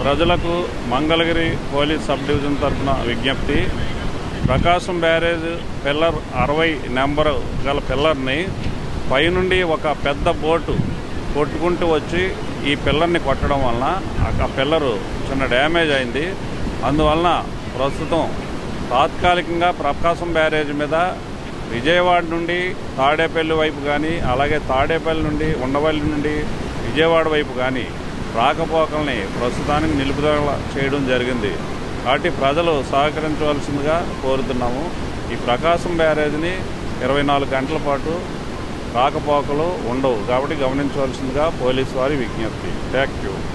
ప్రజలకు Mangalagiri police sub division తరఫున విజ్ఞప్తి ప్రకాశం బ్యారేజ్ పిల్లర్ అరవై నెంబరు గల పిల్లర్ని పైనుండి ఒక పెద్ద బోటు కొట్టుకుంటూ వచ్చి ఈ పిల్లర్ని కొట్టడం వలన ఆ పిల్లరు చిన్న డ్యామేజ్ అయింది అందువలన ప్రస్తుతం తాత్కాలికంగా ప్రకాశం బ్యారేజ్ మీద విజయవాడ నుండి తాడేపల్లి వైపు కానీ అలాగే తాడేపల్లి నుండి ఉండవల్లి నుండి విజయవాడ వైపు కానీ రాకపోకల్ని ప్రస్తుతానికి నిలుపుదల చేయడం జరిగింది కాబట్టి ప్రజలు సహకరించవలసిందిగా కోరుతున్నాము ఈ ప్రకాశం బ్యారేజ్ని ఇరవై నాలుగు గంటల పాటు రాకపోకలు ఉండవు కాబట్టి గమనించవలసిందిగా పోలీసు వారి విజ్ఞప్తి థ్యాంక్ యూ